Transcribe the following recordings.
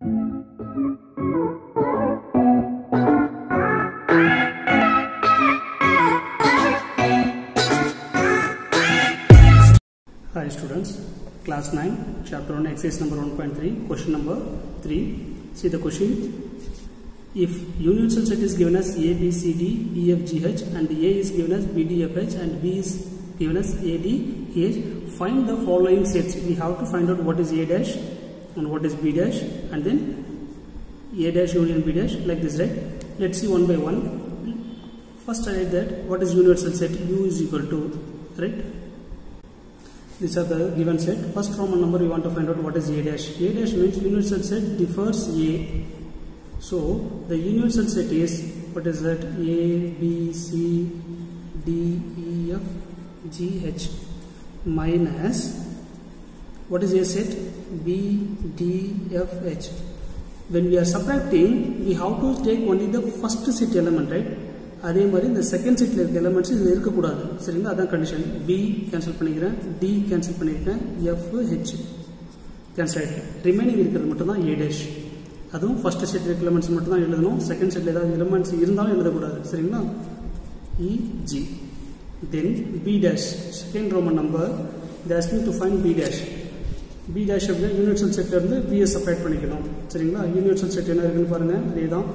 Hi students, class 9, chapter 1, exercise number 1.3, question number 3. See the question. If universal set is given as A, B, C, D, E, F, G, H and A is given as B, D, F, H and B is given as A, D, E, H, find the following sets. We have to find out what is A dash and what is B dash and then A dash union B dash like this, right? Let's see one by one. First I write that what is universal set U is equal to, right? These are the given set. First Roman number we want to find out what is A dash. A dash means universal set differs A. So the universal set is what is that A B C D E F G H minus what is A set B D F H. When we are subtracting we have to take only the first set element right அதே மாதிரி இந்த second settle இருக்க elements இதில் இருக்கக்கூடாது சரிங்களா அதான் condition B cancel பண்ணிக்கிறேன் D cancel பண்ணியிருக்கேன் எஃப் ஹெச் கேன்சல் ஆகிருக்கேன் ரிமைனிங் இருக்கிறது மட்டும் தான் ஏ டேஷ் அதுவும் ஃபர்ஸ்ட் செட் இருக்க எலமெண்ட்ஸ் மட்டும் தான் எழுதணும் செகண்ட் செட்டில் ஏதாவது எலமெண்ட்ஸ் இருந்தாலும் எழுதக்கூடாது சரிங்களா E G then B dash second Roman number தேஸ்மிங் to fine B dash B dash அப்படின்னா யூனிவர்சல் செட்டில் இருந்து பிஎஸ் செப்பரேட் பண்ணிக்கணும் சரிங்களா யூனிவர்சல் செட் என்ன இருக்குன்னு பாருங்கள் அதே தான்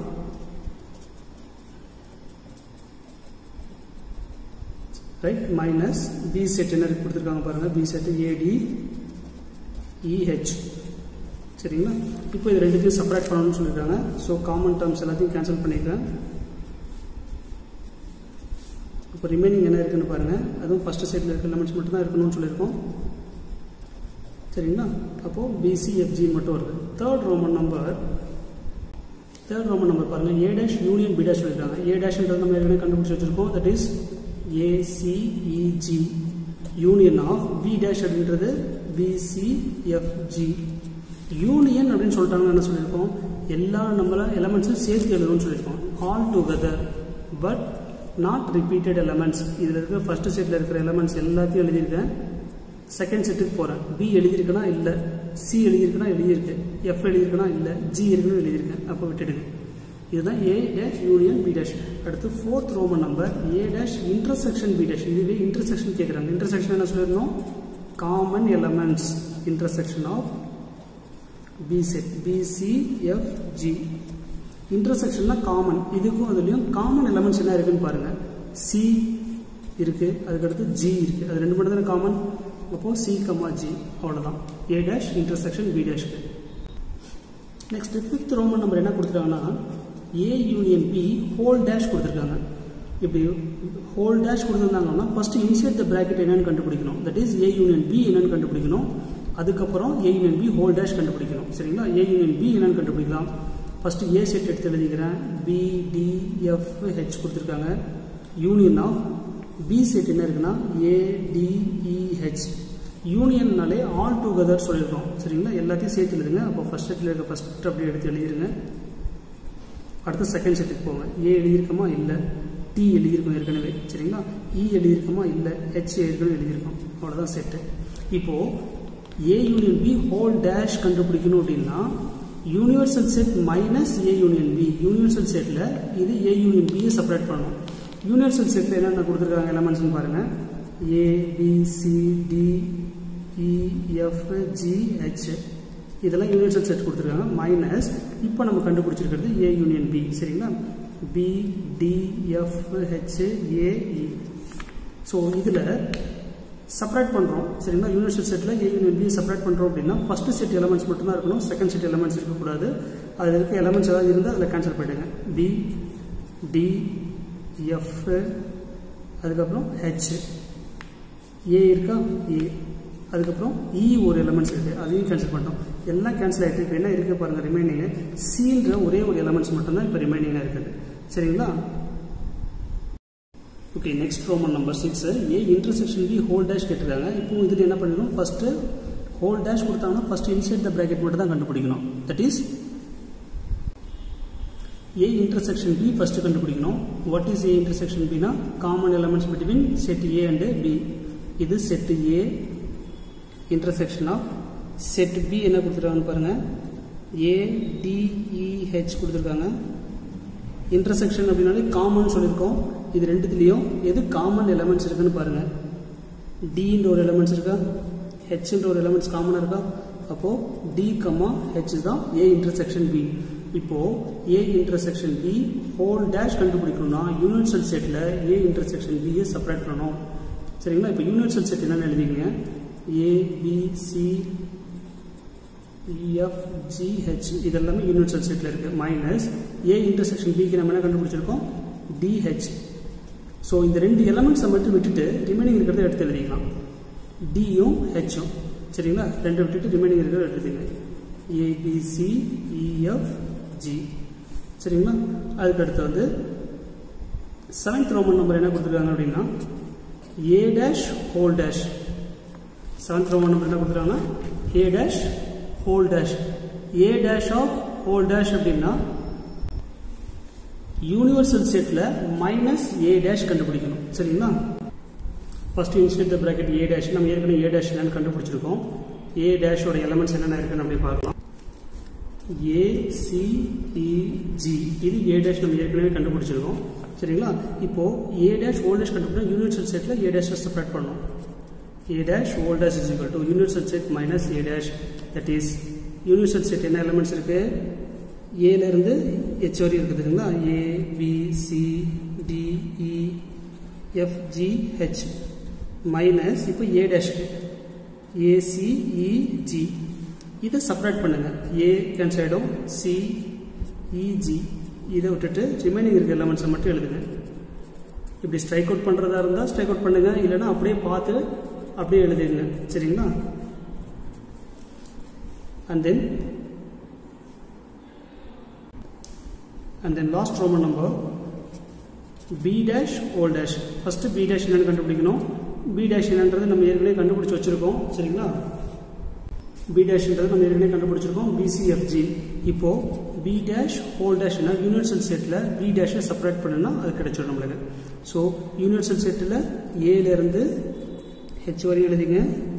ரைட் மைனஸ் பி செட் என்ன கொடுத்துருக்காங்க பாருங்க பி செட் ஏடி இஹெச் சரிங்களா இப்போ இது ரெண்டுத்தையும் செப்பரேட் பண்ணணும்னு சொல்லியிருக்காங்க ஸோ காமன் டேர்ம்ஸ் எல்லாத்தையும் கேன்சல் பண்ணிக்கிறேன் இப்போ ரிமைனிங் என்ன இருக்குன்னு பாருங்க அதுவும் ஃபர்ஸ்ட் செட்டில் இருக்க எலமெண்ட்ஸ் மட்டும் தான் இருக்கணும்னு சொல்லியிருக்கோம் சரிங்களா அப்போது பிசிஎஃப்ஜி மட்டும் வருது third Roman number third Roman number பாருங்க A dash union B dash சொல்லியிருக்காங்க ஏ டேஷ்ன்றது நம்ம ஏற்கனவே கண்டுபிடிச்சி வச்சிருக்கோம் that is A C E G union of B dash அப்படின்றது பிசிஎஃப்ஜி யூனியன் அப்படின்னு சொல்லிட்டாங்கன்னா என்ன சொல்லியிருக்கோம் எல்லா நம்மள எலமெண்ட்ஸும் சேர்த்து எழுதணும்னு சொல்லியிருக்கோம் all together but not repeated elements இதில் இருக்கிற ஃபர்ஸ்ட் செட்டில் இருக்கிற எலமெண்ட்ஸ் எல்லாத்தையும் எழுதியிருக்கேன் செகண்ட் செட்டுக்கு போகிறேன் பி எழுதியிருக்கேனா இல்லை சி எழுதியிருக்கேனா எழுதியிருக்கு எஃப் எழுதியிருக்கேனா இல்லை ஜி இருக்குன்னு எழுதியிருக்கேன் அப்போ விட்டுடுங்க இதுதான் A dash union B dash அடுத்து fourth Roman number A dash intersection B dash இதுவே இன்டர்செக்ஷன் கேட்குறாங்க இன்டர்செக்ஷன் என்ன சொல்லியிருந்தோம் common elements intersection of B set B C F G இன்டர்செக்ஷன்னா காமன் இதுக்கும் அதுலேயும் காமன் எலமெண்ட்ஸ் என்ன இருக்குன்னு பாருங்க சி இருக்கு அதுக்கடுத்து ஜி இருக்கு அது ரெண்டு மட்டும் தானே காமன் அப்போ சி கமா ஜி அவ்வளோதான் ஏ டேஷ் இன்டர்செக்ஷன் பி டேஷ்க்கு நெக்ஸ்ட் ஃபிஃப்த் ரோமன் நம்பர் என்ன கொடுத்துருக்காங்கன்னா A union B whole dash கொடுத்துருக்காங்க இப்படி ஹோல் டேஷ் கொடுத்துருந்தாங்கன்னா ஃபர்ஸ்ட் இன்சைட் த பிராக்கெட் என்னன்னு கண்டுபிடிக்கணும் that is A union B என்னன்னு கண்டுபிடிக்கணும் அதுக்கப்புறம் A union B whole dash கண்டுபிடிக்கணும் சரிங்களா ஏ யூனியன் பி என்னன்னு கண்டுபிடிக்கலாம் ஃபர்ஸ்ட் ஏ செட் எடுத்து எழுதிக்கிறேன் பி டி எஃப் ஹெச் கொடுத்துருக்காங்க யூனியன் ஆஃப் பி செட் என்ன இருக்குன்னா ஏ டி இ ஹெச் யூனியன்னாலே ஆல் டுகெதர் சொல்லியிருக்கோம் சரிங்களா எல்லாத்தையும் சேர்த்து எழுதுங்க அப்போ ஃபர்ஸ்ட் செட்டில் இருக்க ஃபர்ஸ்ட் அப்படி எடுத்து எழுதிருங்க அடுத்து செகண்ட் செட்டுக்கு போங்க ஏ எழுதியிருக்கோமா இல்லை டி எழுதியிருக்கோம் ஏற்கனவே சரிங்களா இ எழுதியிருக்கோமா இல்லை ஹெச் ஏற்கனவே எழுதியிருக்கோம் அவ்வளோதான் செட்டு இப்போது A union B whole dash கண்டுபிடிக்கணும் அப்படின்னா universal set minus A union B universal செட்டில் இது ஏ யூனியன் பியை செப்பரேட் பண்ணணும் யூனிவர்சல் செட்டில் என்னென்ன கொடுத்துருக்காங்க எலமெண்ட்ஸ்னு பாருங்கள் A B C D E F G H இதெல்லாம் யூனிவர்சல் செட் கொடுத்துருக்காங்க மைனஸ் இப்போ நம்ம கண்டுபிடிச்சிருக்கிறது ஏ யூனியன் பி சரிங்களா B D F H A E so இதில் செப்பரேட் பண்ணுறோம் சரிங்களா யூனிவர்சல் செட்டில் ஏ யூனியன் பி செப்பரேட் பண்ணுறோம் அப்படின்னா ஃபர்ஸ்ட் செட் எலமெண்ட்ஸ் மட்டும்தான் இருக்கணும் செகண்ட் செட் எலமெண்ட்ஸ் இருக்கக்கூடாது அதில் இருக்க எலமெண்ட்ஸ் ஏதாவது இருந்தால் அதில் கேன்சல் பண்ணிடுங்க பி டி எஃப் அதுக்கப்புறம் ஹெச் ஏ இருக்கா ஏ அதுக்கப்புறம் இ ஒரு எலமெண்ட்ஸ் இருக்குது அதையும் கேன்சல் பண்ணிட்டோம் எல்லாம் கேன்சல் ஆகிட்டு இப்போ என்ன இருக்குது பாருங்கள் ரிமைனிங்கு சீன்ற ஒரே ஒரு எலமெண்ட்ஸ் மட்டும்தான் இப்போ ரிமைனிங்காக இருக்குது சரிங்களா okay next Roman number six A intersection B whole dash கேட்டிருக்காங்க இப்போ இதில் என்ன பண்ணிடணும் ஃபஸ்ட்டு ஹோல் டேஷ் கொடுத்தாங்கன்னா ஃபர்ஸ்ட் இன்சைட் த பிராக்கெட் மட்டும் தான் கண்டுபிடிக்கணும் that is A intersection B first கண்டுபிடிக்கணும் வாட் இஸ் ஏ இன்டர்செக்ஷன் பினா common elements between set A and B இது set A intersection of set B என்ன கொடுத்துருக்காங்கன்னு பாருங்க ஏடிஇஹெச் கொடுத்துருக்காங்க இன்டர்செக்ஷன் அப்படின்னாலே காமன் சொல்லியிருக்கோம் இது ரெண்டுத்துலேயும் எது காமன் எலமெண்ட்ஸ் இருக்குன்னு பாருங்கள் டின்ற ஒரு எலமெண்ட்ஸ் இருக்கா ஹெச்ன்ற ஒரு எலமெண்ட்ஸ் காமனாக இருக்கா அப்போது டி கம்மா ஹெச் தான் ஏ இன்டர்செக்ஷன் பி இப்போது A intersection B whole dash கண்டுபிடிக்கணும்னா யூனிவர்சல் செட்டில் ஏ இன்டர்செக்ஷன் பியை செப்பரேட் பண்ணணும் சரிங்களா இப்போ யூனிவர்சல் செட் என்னென்னு எழுதிங்க A B C E F G H இது எல்லாமே யூனிவர்சல் செட்டில் இருக்குது மைனஸ் ஏ இன்டர்செக்ஷன் பிக்கு நம்ம என்ன கண்டுபிடிச்சிருக்கோம் டிஹெச் ஸோ இந்த ரெண்டு எலமெண்ட்ஸை மட்டும் விட்டுட்டு ரிமைனிங் இருக்கிறத எடுத்து எழுதிக்கலாம் டியும் ஹெச்சும் சரிங்களா ரெண்டு விட்டுட்டு ரிமைனிங் இருக்கிறத எடுத்துங்க ஏபிசி இஎஃப் ஜி சரிங்களா அதுக்கு அடுத்து வந்து செவன்த் ரோமன் நம்பர் என்ன கொடுத்துருக்காங்க அப்படின்னா A dash whole dash seventh Roman number என்ன கொடுத்துருக்காங்கன்னா A dash whole dash A dash of whole dash அப்படின்னா யூனிவர்சல் செட்டில் மைனஸ் ஏ டேஷ் கண்டுபிடிக்கணும் சரிங்களா first instead the bracket A dash நம்ம ஏற்கனவே ஏ டேஷ் என்னன்னு கண்டுபிடிச்சிருக்கோம் ஏ டேஷோட எலமெண்ட்ஸ் என்னென்ன இருக்குன்னு அப்படி பார்க்கலாம் ஏ சி ஜி இது ஏ டேஷ் நம்ம ஏற்கனவே கண்டுபிடிச்சிருக்கோம் சரிங்களா இப்போ ஏ டேஷ் ஓல் டேஷ் கண்டுபிடிச்சா யூனிவர்சல் செட்டில் ஏ டேஷ் செப்பரேட் பண்ணணும் a dash all dash is equal to universal set minus a dash that is universal set என்ன elements இருக்கு a ல இருந்து h வரை இருக்குதுங்களா a b c d e f g h minus இப்போ a dash a c e g இதை separate பண்ணுங்க a cancel ஆயிடும் c e g இதை விட்டுட்டு ரிமைனிங் இருக்க எலமெண்ட்ஸை மட்டும் எழுதுங்க இப்படி ஸ்ட்ரைக் அவுட் பண்ணுறதா இருந்தால் ஸ்ட்ரைக் அவுட் பண்ணுங்க இல்லைன்னா அப்படியே பார்த்து அப்படியே எழுதிடுங்க சரிங்களா and then and then last Roman number B dash whole dash first B dash என்னன்னு கண்டுபிடிக்கணும் பி டேஷ் என்னன்றது நம்ம ஏற்கனவே கண்டுபிடிச்சி வச்சுருக்கோம் சரிங்களா பி டேஷ்ன்றது நம்ம ஏற்கனவே கண்டுபிடிச்சிருக்கோம் பிசிஎஃப்ஜி இப்போ பி டேஷ் ஹோல் டேஷ்னா யூனிவர்சல் செட்டில் பி டேஷை செப்பரேட் பண்ணுனா அது கிடைச்சிடும் நம்மளுக்கு ஸோ யூனிவர்சல் செட்டில் ஏலேருந்து ஹெச் வரையும் எழுதிங்க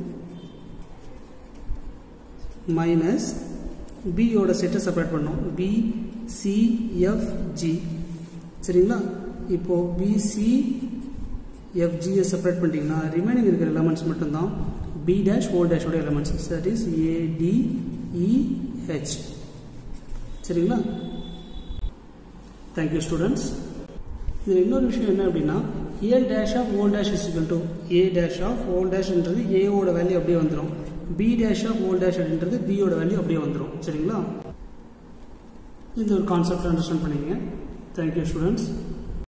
மைனஸ் பியோட செட்டை செப்பரேட் பண்ணோம் பி சி எஃப் ஜி சரிங்களா இப்போ பிசி எஃப்ஜியை செப்பரேட் பண்ணிட்டீங்கன்னா ரிமைனிங் இருக்கிற எலமெண்ட்ஸ் மட்டும்தான் பி டேஷ் ஓல் டேஷோட எலமெண்ட்ஸ் தட் இஸ் ஏடிஇஹெச் சரிங்களா தேங்க்யூ ஸ்டூடெண்ட்ஸ் இதில் இன்னொரு விஷயம் என்ன அப்படின்னா A dash of whole dash is equal to A dash of whole டேஷ்ன்றது ஏவோட வேல்யூ அப்படியே வந்துடும் பி டேஷ் ஆஃப் ஓல் டேஷ் அப்படின்றது பியோட வேல்யூ அப்படியே வந்துடும் சரிங்களா இந்த ஒரு கான்செப்ட் அண்டர்ஸ்டாண்ட் பண்ணிக்கங்க தேங்க்யூ ஸ்டூடெண்ட்ஸ்